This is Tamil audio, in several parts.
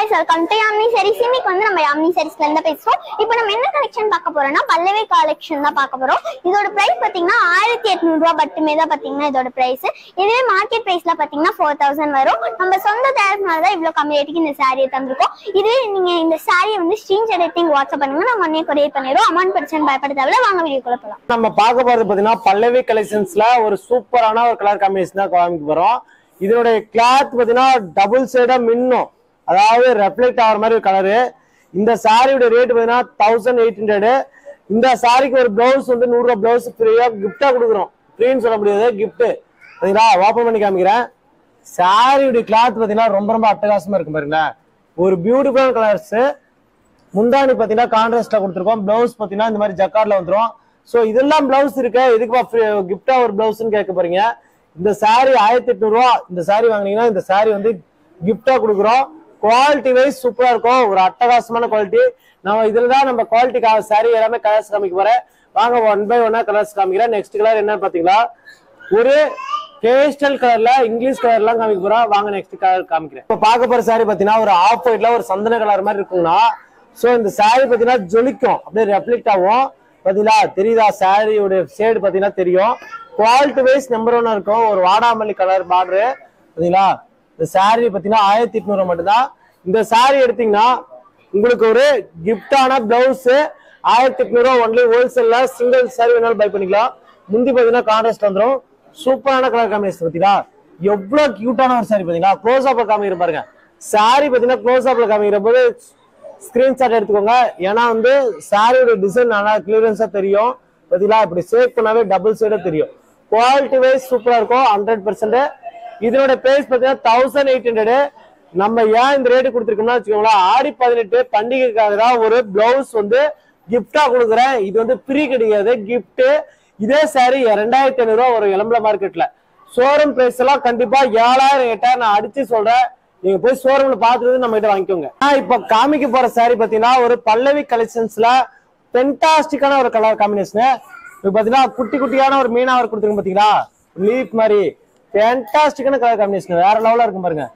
guys welcome to Yamini sarees இன்னைக்கு வந்து நம்ம யாமினி sareesல இருந்து பேசுவோம் இப்போ நம்ம என்ன கலெக்ஷன் பார்க்க போறோம்னா பல்லவி கலெக்ஷன் தான் பார்க்க போறோம் இதோட பிரைஸ் பாத்தீங்கன்னா ஆயிரத்தி எட்நூறு ரூபாய் மட்டுமே தான் பாத்தீங்கன்னா இதோட பிரைஸ் இதுவே மார்க்கெட் பிரைஸ்ல பாத்தீங்கன்னா ஃபோர் தௌசண்ட் வரும் நம்ம சொந்த தயாரிப்புனால தான் இவ்வளவு கம்மி ரேட்டுக்கு இந்த சாரியை தந்திருக்கோம் இதுவே நீங்க இந்த சாரியை வந்து ஸ்கிரீன்ஷாட் எடுத்து வாட்ஸ்அப் பண்ணுங்க நம்ம உடனே கொரியர் பண்ணிடுவோம் அமௌண்ட் பிரச்சனை பயப்பட தேவையில்ல வாங்க வீடியோக்குள்ள போலாம் நம்ம பார்க்க போறது பாத்தீங்கன்னா பல்லவி கலெக்ஷன்ஸ்ல ஒரு சூப்பரான ஒரு கலர் காம்பினேஷன் தான் காமிக்க போறோம் இதனுடைய கிளாத் பாத்தீங்கன்னா டபுள் சைடா மின்னும் அதாவது ரெஃப்ளெக்ட் ஆகிற மாதிரி ஒரு கலரு இந்த சாரியோட ரேட் பாத்தீங்கன்னா தௌசண்ட் எயிட் ஹண்ட்ரடு இந்த சாரிக்கு ஒரு பிளவுஸ் வந்து நூறு ரூபாய் பிளவுஸ் ஃப்ரீயா கிஃப்டா கொடுக்குறோம் ஃப்ரீன்னு சொல்ல முடியாது gift பாத்தீங்களா ஓப்பன் பண்ணி காமிக்கிறேன் சாரியுடைய கிளாத் பாத்தீங்கன்னா ரொம்ப ரொம்ப அட்டகாசமா இருக்கும் பாருங்களேன் ஒரு பியூட்டிஃபுல்லான கலர்ஸ் முந்தானி பாத்தீங்கன்னா கான்ட்ராஸ்டா கொடுத்துருக்கோம் பிளவுஸ் பாத்தீங்கன்னா இந்த மாதிரி ஜக்கார்ட்ல வந்துரும் சோ இதெல்லாம் பிளவுஸ் இருக்கு எதுக்குப்பா கிஃப்டா ஒரு பிளவுஸ்னு கேட்க போறீங்க இந்த saree ஆயிரத்தி எட்நூறு ரூபா இந்த saree வாங்குனீங்கன்னா இந்த saree வந்து கிஃப்டா கொடுக்குறோம் குவாலிட்டி வைஸ் சூப்பரா இருக்கும் ஒரு அட்டகாசமான குவாலிட்டி நம்ம இதுல தான் நம்ம குவாலிட்டி saree எல்லாமே கலர்ஸ் காமிக்க போறேன் வாங்க ஒன் பை ஒன்னா கலர்ஸ் காமிக்கிறேன் நெக்ஸ்ட் கலர் என்னன்னு பாத்தீங்களா ஒரு பேஸ்டல் கலர்ல இங்கிலீஷ் கலர் எல்லாம் காமிக்க போறோம் வாங்க நெக்ஸ்ட் கலர் காமிக்கிறேன் இப்ப பார்க்க போற saree பாத்தீங்கன்னா ஒரு ஆஃப் ஒயிட்ல ஒரு சந்தன கலர் மாதிரி இருக்கும்னா சோ இந்த saree பாத்தீங்கன்னா ஜொலிக்கும் அப்படியே ரெஃப்ளெக்ட் ஆகும் பாத்தீங்களா தெரியுதா சாரியோட ஷேடு பாத்தீங்கன்னா தெரியும் குவாலிட்டி வைஸ் நம்பர் ஒன்னா இருக்கும் ஒரு வாடாமல்லி கலர் பார்டரு பாத்தீங்களா இந்த saree பாத்தீங்கன்னா ஆயிரத்தி எட்நூறு மட்டும்தான் இந்த saree எடுத்தீங்கன்னா உங்களுக்கு ஒரு கிஃப்டான பிளவுஸ் ஆயிரத்தி எட்நூறு ஒன்லி ஹோல்சேல்ல சிங்கிள் saree வேணாலும் பை பண்ணிக்கலாம் முந்தி பாத்தீங்கன்னா கான்ட்ராஸ்ட் வந்துரும் சூப்பரான கலர் காம்பினேஷன் பாத்தீங்களா எவ்வளவு கியூட்டான ஒரு saree பாத்தீங்களா க்ளோஸ் அப்ல காமிக்கிற பாருங்க saree பாத்தீங்கன்னா க்ளோஸ் அப்ல காமிக்கிற போது ஸ்கிரீன்ஷாட் எடுத்துக்கோங்க ஏன்னா வந்து சாரியோட டிசைன் நல்லா கிளியரன்ஸா தெரியும் பாத்தீங்களா இப்படி சேவ் பண்ணாவே டபுள் சைடா தெரியும் குவாலிட்டி வைஸ் சூப்பரா இருக்கும் ஹண்ட்ரட் பர்சன்ட் இதனோட பிரைஸ் பாத்தீங்கன்னா தௌசண்ட் எயிட் ஹண்ட்ரட் நம்ம ஏன் இந்த ரேட்டு கொடுத்துருக்கோம்னா வச்சுக்கோங்களேன் ஆடி பதினெட்டு பண்டிகைக்காக தான் ஒரு பிளவுஸ் வந்து கிஃப்டா கொடுக்குறேன் இது வந்து ஃப்ரீ கிடையாது gift இதே சாரி ரெண்டாயிரத்தி ஐநூறு ரூபா ஒரு எலம்பல மார்க்கெட்ல ஷோரூம் பிரைஸ் எல்லாம் கண்டிப்பா ஏழாயிரம் எட்டாயிரம் நான் அடிச்சு சொல்றேன் நீங்க போய் ஷோரூம்ல பாத்துட்டு நம்ம கிட்ட வாங்கிக்கோங்க நான் இப்ப காமிக்க போற saree பாத்தீங்கன்னா ஒரு பல்லவி கலெக்ஷன்ஸ்ல பென்டாஸ்டிக்கான ஒரு கலர் காம்பினேஷன் இப்ப பாத்தீங்கன்னா குட்டி குட்டியான ஒரு மீனா ஒரு கொடுத்துருங்க பாத்தீங்களா லீப் மாதிரி ஃபேண்டாஸ்டிக்கான கலர் காம்பினேஷன் வேற லெவலா இருக்கும் பாருங்க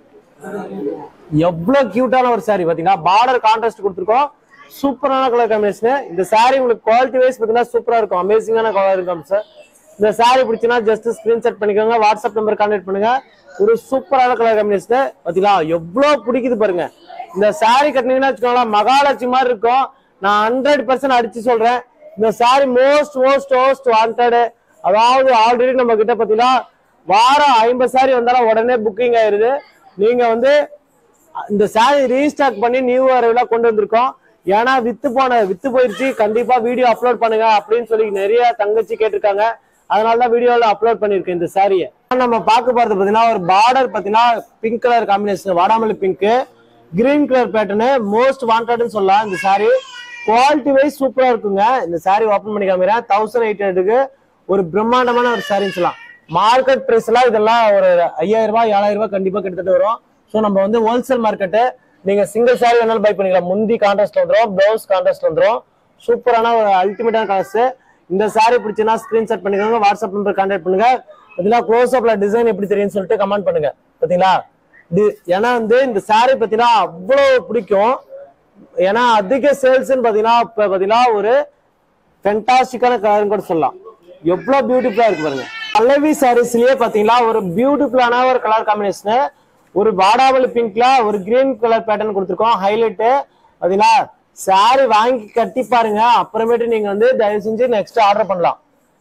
எவ்வளவு கியூட்டான ஒரு saree பாத்தீங்கன்னா பார்டர் கான்ட்ராஸ்ட் கொடுத்துருக்கோம் சூப்பரான கலர் காம்பினேஷன் இந்த saree உங்களுக்கு குவாலிட்டி வைஸ் பாத்தீங்கன்னா சூப்பரா இருக்கும் அமேசிங்கான கலர் இருக்கும் சார் இந்த saree பிடிச்சுன்னா ஜஸ்ட் ஸ்கிரீன்ஷாட் பண்ணிக்கோங்க வாட்ஸ்அப் நம்பர் கான்டாக்ட் பண்ணுங்க ஒரு சூப்பரான கலர் காம்பினேஷன் பாத்தீங்களா எவ்வளவு பிடிக்குது பாருங்க இந்த saree கட்டினீங்கன்னா வச்சுக்கோங்களேன் மகாலட்சுமி மாதிரி இருக்கும் நான் ஹண்ட்ரட் பர்சன்ட் அடிச்சு சொல்றேன் இந்த saree most most most wanted அதாவது ஆல்ரெடி நம்ம கிட்ட பாத்தீங்கன்னா வாரம் ஐம்பது saree வந்தாலும் உடனே புக்கிங் ஆயிருது நீங்க வந்து இந்த சாரி ரீஸ்டாக் பண்ணி நியூ வரவில கொண்டு வந்திருக்கோம் ஏன்னா வித்து போன வித்து போயிருச்சு கண்டிப்பா வீடியோ அப்லோட் பண்ணுங்க அப்படின்னு சொல்லி நிறைய தங்கச்சி கேட்டிருக்காங்க அதனால தான் வீடியோல அப்லோட் பண்ணிருக்கேன் இந்த சாரியை நம்ம பார்க்க போறது பாத்தீங்கன்னா ஒரு பார்டர் பாத்தீங்கன்னா பிங்க் கலர் காம்பினேஷன் வாடாமல்லி pink green colour pattern most வாண்டட்னு சொல்லலாம் இந்த சாரி குவாலிட்டி வைஸ் சூப்பரா இருக்குங்க இந்த சாரி ஓபன் பண்ணி காமிக்கிறேன் தௌசண்ட் எயிட் ஹண்ட்ரடுக்கு ஒரு பிரம்மாண்டமான ஒரு சாரின்னு சொல்லலாம் மார்க்கெட் பிரைஸ் எல்லாம் இதெல்லாம் ஒரு ஐயாயிரம் ரூபாய் ஏழாயிரம் ரூபாய் கண்டிப்பா கிட்டத்தட்ட வரும் ஸோ நம்ம வந்து ஹோல்சேல் மார்க்கெட்டு நீங்க சிங்கிள் சாரி வேணாலும் பை பண்ணிக்கலாம் முந்தி கான்ட்ராஸ்ட் வந்துரும் பிளவுஸ் கான்ட்ராஸ்ட் வந்துரும் சூப்பரான ஒரு அல்டிமேட்டான கலர்ஸ் இந்த சாரி பிடிச்சுன்னா ஸ்கிரீன்ஷாட் பண்ணிக்கோங்க வாட்ஸ்அப் நம்பர் கான்டாக்ட் பண்ணுங்க பாத்தீங்களா க்ளோஸ் அப்ல டிசைன் எப்படி தெரியும்னு சொல்லிட்டு கமெண்ட் பண்ணுங்க பாத்தீங்களா டி- ஏன்னா வந்து இந்த சாரி பாத்தீங்கன்னா அவ்வளவு பிடிக்கும் ஏன்னா அதிக சேல்ஸ்ன்னு பாத்தீங்கன்னா இப்ப பாத்தீங்கன்னா ஒரு ஃபென்டாஸ்டிக்கான கலர்னு கூட சொல்லலாம் எவ்வளவு பியூட்டிஃபுல்லா இருக்கு பாருங்க பல்லவி சாரீஸ்லயே பாத்தீங்கன்னா ஒரு பியூட்டிஃபுல்லான ஒரு கலர் காம்பினேஷன் ஒரு வாடாவளி பிங்க்ல ஒரு கிரீன் கலர் பேட்டர்ன் கொடுத்துருக்கோம் ஹைலைட் பாத்தீங்களா சாரி வாங்கி கட்டி பாருங்க அப்புறமேட்டு நீங்க வந்து தயவு செஞ்சு நெக்ஸ்ட் ஆர்டர் பண்ணலாம்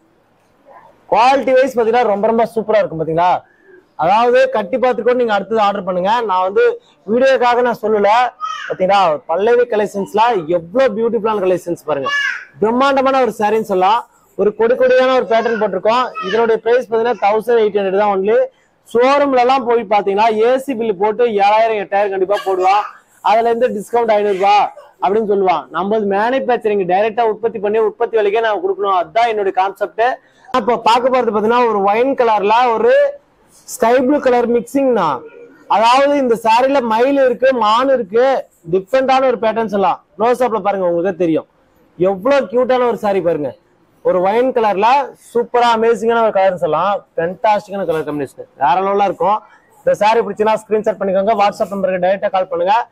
குவாலிட்டி வைஸ் பாத்தீங்கன்னா ரொம்ப ரொம்ப சூப்பரா இருக்கும் பாத்தீங்களா அதாவது கட்டி பார்த்து கூட நீங்க அடுத்தது ஆர்டர் பண்ணுங்க நான் வந்து வீடியோக்காக நான் சொல்லல பாத்தீங்களா பல்லவி கலெக்ஷன்ஸ்ல எவ்வளவு பியூட்டிஃபுல்லான கலெக்ஷன்ஸ் பாருங்க பிரம்மாண்டமான ஒரு சாரின்னு சொல்லலாம் ஒரு கொடி கொடியான ஒரு பேட்டர்ன் போட்டிருக்கோம் இதனுடைய பிரைஸ் பாத்தீங்கன்னா தௌசண்ட் எயிட் ஹண்ட்ரட் தான் ஒன்லி ஷோரூம்ல எல்லாம் போய் பாத்தீங்கன்னா ஏசி பில் போட்டு ஏழாயிரம் எட்டாயிரம் கண்டிப்பா போடுவான் அதுல இருந்து டிஸ்கவுண்ட் ஐநூறு ரூபாய் அப்படின்னு சொல்லுவான் நம்ம மேனுபேக்சரிங் டைரக்டா உற்பத்தி பண்ணி உற்பத்தி விலைக்கே நான் கொடுக்கணும் அதுதான் என்னுடைய கான்செப்ட் இப்போ பார்க்க போறது பாத்தீங்கன்னா ஒரு ஒயின் கலர்ல ஒரு ஸ்கை ப்ளூ கலர் மிக்சிங்னா அதாவது இந்த சாரில மயில் இருக்கு மான் இருக்கு டிஃப்ரெண்டான ஒரு பேட்டர்ன்ஸ் எல்லாம் க்ளோஸ் அப்ல பாருங்க உங்களுக்கு தெரியும் எவ்வளவு கியூட்டான ஒரு சாரி பாருங்க ஒரு ஒயின் கலர்ல சூப்பரா அமேசிங்கான ஒரு கலர்ஸ் எல்லாம் ஃபென்டாஸ்டிக்கான கலர் காம்பினேஷன் வேற லெவலா இருக்கும் இந்த சாரி பிடிச்சினா ஸ்கிரீன்ஷாட் பண்ணிக்கோங்க வாட்ஸ்அப் நம்பருக்கு டைரக்டா கால் பண்ணுங்க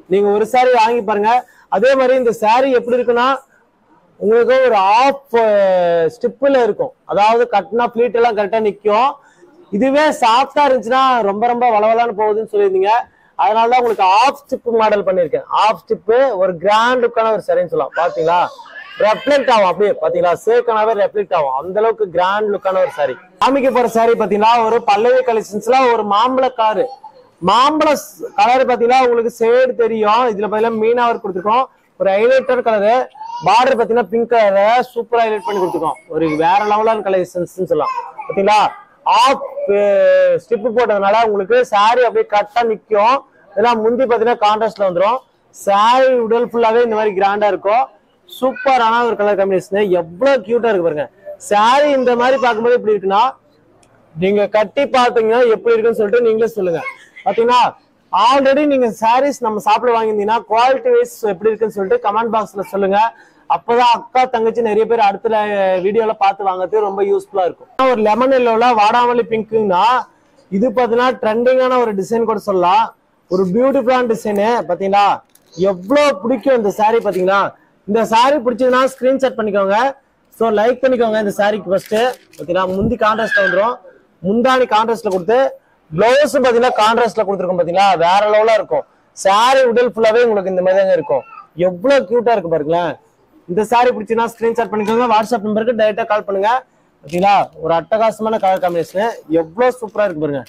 நீங்க ஒரு saree வாங்கி பாருங்க அதே மாதிரி இந்த saree எப்படி இருக்குன்னா உங்களுக்கு ஒரு ஆஃப் ஸ்டிப்பில் இருக்கும் அதாவது கட்டினா ஃபிளீட் எல்லாம் கரெக்டா நிக்கும் இதுவே சாஃப்டா இருந்துச்சுன்னா ரொம்ப ரொம்ப வளவலான்னு போகுதுன்னு சொல்லியிருந்தீங்க அதனால தான் உங்களுக்கு ஆஃப் ஸ்டிப் மாடல் பண்ணியிருக்கேன் ஆஃப் ஸ்டிப்பு ஒரு கிராண்ட் லுக்கான ஒரு சரின்னு சொல்லலாம் பாத்தீங்களா ரெஃப்ளெக்ட் ஆகும் அப்படியே பாத்தீங்களா சேக்கனாவே ரெஃப்ளெக்ட் ஆகும் அந்த அளவுக்கு கிராண்ட் லுக்கான ஒரு சாரி காமிக்க போற சாரி பாத்தீங்கன்னா ஒரு பல்லவி கலெக்ஷன்ஸ்ல ஒரு மாம்பழ காரு மாம்பழ கலர் பாத்தீங்கன்னா உங்களுக்கு ஷேடு தெரியும் இதுல பாத்தீங்கன்னா மீனா ஒர்க் கொடுத்துருக்கோம் ஒரு ஹைலைட்டர் கலரு பார்டர் பாத்தீங்கன்னா பிங்க் கலர் சூப்பரா ஹைலைட் பண்ணி கொடுத்துருக்கோம் ஒரு வேற லெவலான கலெக்ஷன்ஸ் சொல்லலாம் பாத்தீங்களா ஆஃப் ஸ்டிப் போட்டதுனால உங்களுக்கு saree அப்படியே கரெக்டா நிக்கும் இதெல்லாம் முந்தி பாத்தீங்கன்னா கான்ட்ராஸ்ட்ல வந்துரும் saree உடல் ஃபுல்லாவே இந்த மாதிரி கிராண்டா இருக்கும் சூப்பரான ஒரு கலர் காம்பினேஷன் எவ்வளவு கியூட்டா இருக்கு பாருங்க saree இந்த மாதிரி பார்க்கும்போது எப்படி இருக்குன்னா நீங்க கட்டி பார்த்தீங்கன்னா எப்படி இருக்குன்னு சொல்லிட்டு நீங்களே சொல்லுங்க பாத்தீங்கன்னா ஆல்ரெடி நீங்க சாரீஸ் நம்ம சாப்பிட வாங்கியிருந்தீங்கன்னா குவாலிட்டி வைஸ் எப்படி இருக்குன்னு சொல்லிட்டு கமெண்ட் பாக்ஸ்ல சொல்லுங்க அப்பதான் அக்கா தங்கச்சி நிறைய பேர் அடுத்த வீடியோல பார்த்து வாங்குறதுக்கு ரொம்ப யூஸ்ஃபுல்லா இருக்கும் ஒரு லெமன் எல்லோல வாடாமல்லி பிங்க்குன்னா இது பாத்தீங்கன்னா ட்ரெண்டிங்கான ஒரு டிசைன் கூட சொல்லலாம் ஒரு பியூட்டிஃபுல்லான டிசைனு பாத்தீங்களா எவ்வளவு பிடிக்கும் இந்த saree பாத்தீங்களா இந்த saree பிடிச்சதுன்னா ஸ்கிரீன்ஷாட் பண்ணிக்கோங்க ஸோ லைக் பண்ணிக்கோங்க இந்த சாரிக்கு ஃபர்ஸ்ட் பார்த்தீங்கன்னா முந்தி கான்ட்ராஸ்ட்ல வந்துடும் முந்தானி கான்ட்ராஸ்ட்ல கொடுத்து பிளவுஸும் பார்த்தீங்கன்னா கான்ட்ராஸ்ட்ல கொடுத்துருக்கோம் பார்த்தீங்களா வேற லெவலா இருக்கும் சாரி உடல் ஃபுல்லாவே உங்களுக்கு இந்த மாதிரி தாங்க இருக்கும் எவ்வளவு கியூட்டா இருக்கு பாருங்களேன் இந்த சாரி பிடிச்சுன்னா ஸ்கிரீன்ஷாட் பண்ணிக்கோங்க வாட்ஸ்அப் நம்பருக்கு டைரக்டா கால் பண்ணுங்க பார்த்தீங்களா ஒரு அட்டகாசமான கலர் காம்பினேஷன் எவ்வளவு சூப்பரா இருக்கு பாருங்க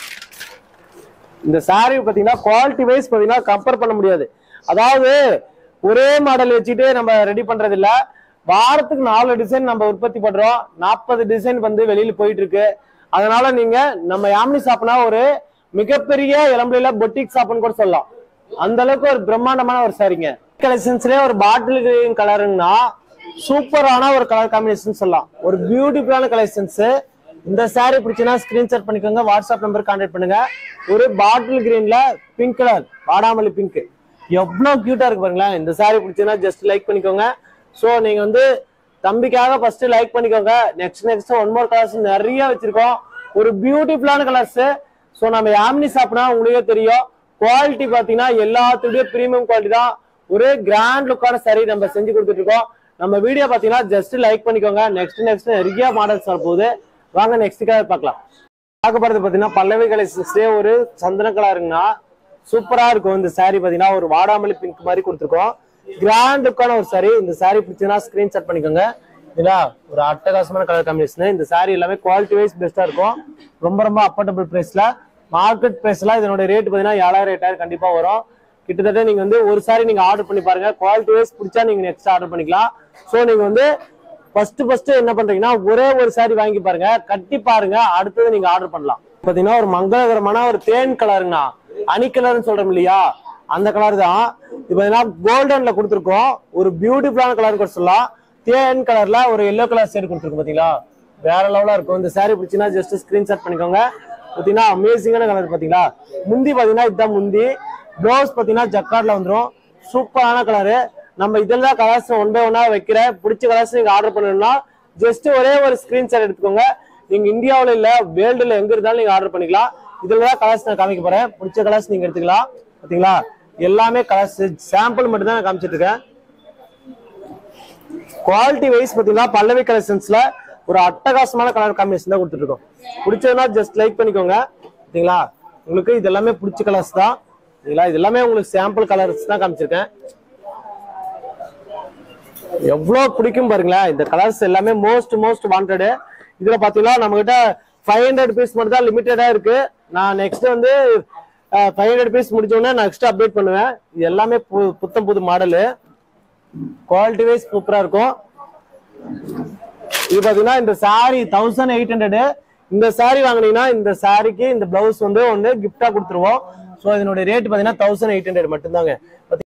இந்த saree பாத்தீங்கன்னா குவாலிட்டி வைஸ் பாத்தீங்கன்னா கம்பேர் பண்ண முடியாது அதாவது ஒரே மாடல் வச்சுட்டு நம்ம ரெடி பண்றது இல்ல வாரத்துக்கு நாலு டிசைன் நம்ம உற்பத்தி பண்றோம் நாற்பது டிசைன் வந்து வெளியில போயிட்டு இருக்கு அதனால நீங்க நம்ம யாமினி ஷாப்னா ஒரு மிகப்பெரிய இளம்பிலையில பொட்டிக் ஷாப்னு கூட சொல்லலாம் அந்த அளவுக்கு ஒரு பிரம்மாண்டமான ஒரு சாரிங்க கலெக்ஷன்ஸ்லயே ஒரு பாட்டில் கிரீன் கலருங்கன்னா சூப்பரான ஒரு கலர் காம்பினேஷன் சொல்லலாம் ஒரு பியூட்டிஃபுல்லான கலெக்ஷன்ஸ் இந்த saree பிடிச்சுன்னா ஸ்கிரீன்ஷாட் பண்ணிக்கோங்க வாட்ஸ்அப் நம்பர் கான்டாக்ட் பண்ணுங்க ஒரு பாட்டில் கிரீன்ல பிங்க் கலர் வாடாமல்லி பிங்க் எவ்வளவு கியூட்டா இருக்கு பாருங்களேன் இந்த saree பிடிச்சுன்னா ஜஸ்ட் லைக் பண்ணிக்கோங்க ஸோ நீங்க வந்து தம்பிக்காக ஃபர்ஸ்ட் லைக் பண்ணிக்கோங்க next next one more colours நிறைய வச்சிருக்கோம் ஒரு பியூட்டிஃபுல்லான கலர்ஸ் ஸோ நம்ம யாமினி ஷாப்னா உங்களுக்கே தெரியும் குவாலிட்டி பாத்தீங்கன்னா எல்லாத்துடைய பிரீமியம் குவாலிட்டி தான் ஒரு கிராண்ட் லுக்கான saree நம்ம செஞ்சு கொடுத்துட்டு இருக்கோம் நம்ம வீடியோ பாத்தீங்கன்னா ஜஸ்ட் லைக் பண்ணிக்கோங்க நெக்ஸ்ட் நெக்ஸ்ட் நிறைய மாடல்ஸ் வரப்போகுது வாங்க நெக்ஸ்ட் கலர் பார்க்கலாம் பார்க்க போறது பாத்தீங்கன்னா பல்லவி கலெக்ஷன்ஸ்லயே ஒரு சந்தன கலருங்கன்னா சூப்பரா இருக்கும் இந்த saree பாத்தீங்கன்னா ஒரு வாடாமல்லி பிங்க் மாதிரி கொடுத்துருக்கோம் கிராண்ட் லுக்கான ஒரு saree இந்த saree பிடிச்சதுன்னா ஸ்கிரீன்ஷாட் பண்ணிக்கோங்க இதா ஒரு அட்டகாசமான கலர் காம்பினேஷன் இந்த saree எல்லாமே குவாலிட்டி வைஸ் பெஸ்டா இருக்கும் ரொம்ப ரொம்ப அப்பர்டபுள் பிரைஸ்ல மார்க்கெட் பிரைஸ்ல இதனோட ரேட் பாத்தீங்கன்னா ஏழாயிரம் எட்டாயிரம் கண்டிப்பா வரும் கிட்டத்தட்ட நீங்க வந்து ஒரு saree நீங்க ஆர்டர் பண்ணி பாருங்க குவாலிட்டி வைஸ் பிடிச்சா நீங்க நெக்ஸ்ட் ஆர்டர் பண்ணிக்கலாம் சோ நீங்க வந்து ஃபர்ஸ்ட் ஃபர்ஸ்ட் என்ன பண்றீங்கன்னா ஒரே ஒரு saree வாங்கி பாருங்க கட்டி பாருங்க அடுத்தது நீங்க ஆர்டர் பண்ணலாம் பாத்தீங்கன்னா ஒரு மங்களகரமான ஒரு தேன் கலருங்கண்ணா அணி கலர்னு சொல்றோம் இல்லையா அந்த கலர் தான் இது பாத்தீங்கன்னா கோல்டன்ல கொடுத்துருக்கோம் ஒரு பியூட்டிஃபுல்லான கலர் கூட சொல்லலாம் தேன் கலர்ல ஒரு எல்லோ கலர் ஷேட் கொடுத்துருக்கோம் பாத்தீங்களா வேற லெவலா இருக்கும் இந்த saree பிடிச்சின்னா ஜஸ்ட் ஸ்கிரீன்ஷாட் பண்ணிக்கோங்க பாத்தீங்கன்னா அமேசிங்கான கலர் பாத்தீங்களா முந்தி பாத்தீங்கன்னா இதுதான் முந்தி ப்ளவுஸ் பாத்தீங்கன்னா ஜக்கார்ட்ல வந்துரும் சூப்பரான கலரு நம்ம இதெல்லாம் கலர்ஸ் ஒன் பை ஒன்னா வைக்கிறேன் பிடிச்ச கலர்ஸ் நீங்க ஆர்டர் பண்ணணும்னா ஜஸ்ட் ஒரே ஒரு ஸ்கிரீன்ஷாட் எடுத்துக்கோங்க நீங்க இந்தியாவுல இல்ல வேர்ல்டுல எங்க இருந்தாலும் நீங்க ஆர்டர் பண்ணிக்கலாம் இதுல தான் கலர்ஸ் நான் காமிக்க போறேன் பிடிச்ச கலர்ஸ் நீங்க எடுத்துக்கலாம் பாத்தீங்களா எல்லாமே கலர்ஸ் சாம்பிள் மட்டும் தான் நான் காமிச்சிட்டு இருக்கேன் குவாலிட்டி வைஸ் பாத்தீங்கன்னா பல்லவி கலெக்ஷன்ஸ்ல ஒரு அட்டகாசமான கலர் காம்பினேஷன் தான் கொடுத்துட்டு இருக்கோம் பிடிச்சதுன்னா ஜஸ்ட் லைக் பண்ணிக்கோங்க சரிங்களா உங்களுக்கு இது எல்லாமே பிடிச்ச கலர்ஸ் தான் சரிங்களா இது எல்லாமே உங்களுக்கு சாம்பிள் கலர்ஸ் தான் காமிச்சிருக்கேன் எவ்வளவு பிடிக்கும் பாருங்களேன் இந்த கலர்ஸ் எல்லாமே மோஸ்ட் மோஸ்ட் வாண்டடு இதுல பாத்தீங்கன்னா நம்ம கிட்ட ஃபைவ் ஹண்ட்ரட் பீஸ் மட்டும் தான் லிமிட்டடா இருக்கு நான் நெக்ஸ்ட் வந்து ஃபைவ் ஹண்ட்ரட் பீஸ் முடிச்ச உடனே நெக்ஸ்ட் அப்டேட் பண்ணுவேன் இது எல்லாமே பு- புத்தம் புது மாடலு குவாலிட்டி வைஸ் சூப்பரா இருக்கும் இது பாத்தீங்கன்னா இந்த saree தௌசண்ட் எயிட் ஹண்ட்ரட் இந்த saree வாங்குனீங்கன்னா இந்த சாரிக்கு இந்த பிளவுஸ் வந்து ஒன்று கிஃப்டா கொடுத்துருவோம் ஸோ இதனுடைய ரேட் பாத்தீங்கன்னா தௌசண்ட் எயிட் ஹண்ட்ரட் மட்டும்தாங்க